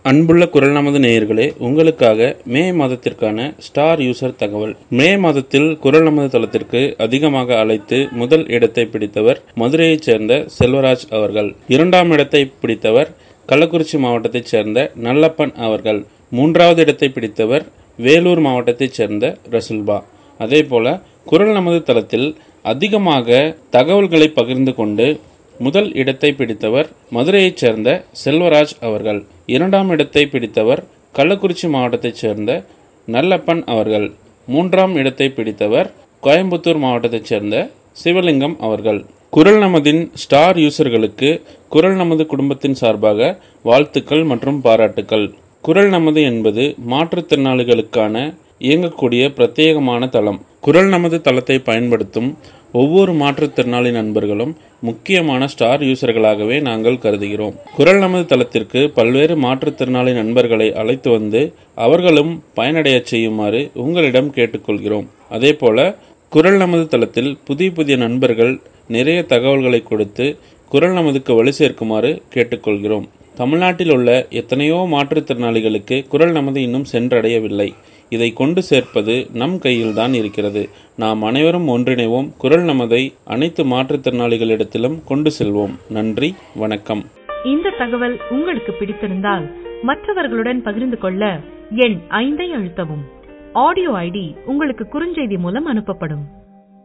அன்புள்ள குரல் நமது நேயர்களே உங்களுக்காக மே மாதத்திற்கான ஸ்டார் யூசர் தகவல் மே மாதத்தில் குரல் நமது தளத்திற்கு அதிகமாக அழைத்து முதல் இடத்தை பிடித்தவர் மதுரையைச் சேர்ந்த செல்வராஜ் அவர்கள் இரண்டாம் இடத்தை பிடித்தவர் கள்ளக்குறிச்சி மாவட்டத்தைச் சேர்ந்த நல்லப்பன் அவர்கள் மூன்றாவது இடத்தை பிடித்தவர் வேலூர் மாவட்டத்தைச் சேர்ந்த ரசுல்பா அதேபோல குரல் நமது தளத்தில் அதிகமாக தகவல்களை பகிர்ந்து கொண்டு முதல் இடத்தை பிடித்தவர் மதுரையைச் சேர்ந்த செல்வராஜ் அவர்கள் இரண்டாம் இடத்தை பிடித்தவர் கள்ளக்குறிச்சி மாவட்டத்தைச் சேர்ந்த நல்லப்பன் அவர்கள் மூன்றாம் இடத்தை பிடித்தவர் கோயம்புத்தூர் மாவட்டத்தைச் சேர்ந்த சிவலிங்கம் அவர்கள் குரல் நமதின் ஸ்டார் யூசர்களுக்கு குரல் நமது குடும்பத்தின் சார்பாக வாழ்த்துக்கள் மற்றும் பாராட்டுக்கள் குரல் நமது என்பது மாற்றுத்திறனாளிகளுக்கான இயங்கக்கூடிய பிரத்யேகமான தளம் குரல் நமது தளத்தை பயன்படுத்தும் ஒவ்வொரு மாற்றுத்திறனாளி நண்பர்களும் முக்கியமான ஸ்டார் யூசர்களாகவே நாங்கள் கருதுகிறோம் குரல் நமது தளத்திற்கு பல்வேறு மாற்றுத்திறனாளி நண்பர்களை அழைத்து வந்து அவர்களும் பயனடையச் செய்யுமாறு உங்களிடம் கேட்டுக்கொள்கிறோம் அதேபோல குரல் நமது தளத்தில் புதிய புதிய நண்பர்கள் நிறைய தகவல்களை கொடுத்து குரல் நமதுக்கு வலு சேர்க்குமாறு கேட்டுக்கொள்கிறோம் தமிழ்நாட்டில் உள்ள எத்தனையோ மாற்றுத்திறனாளிகளுக்கு குரல் நமது இன்னும் சென்றடையவில்லை இதை கொண்டு சேர்ப்பது நம் கையில்தான் இருக்கிறது நாம் அனைவரும் ஒன்றிணைவோம் குரல் நமதை அனைத்து மாற்றுத்திறனாளிகளிடத்திலும் கொண்டு செல்வோம் நன்றி வணக்கம் இந்த தகவல் உங்களுக்கு பிடித்திருந்தால் மற்றவர்களுடன் பகிர்ந்து கொள்ள எண் ஐந்தை அழுத்தவும் ஆடியோ ஐடி உங்களுக்கு குறுஞ்செய்தி மூலம் அனுப்பப்படும்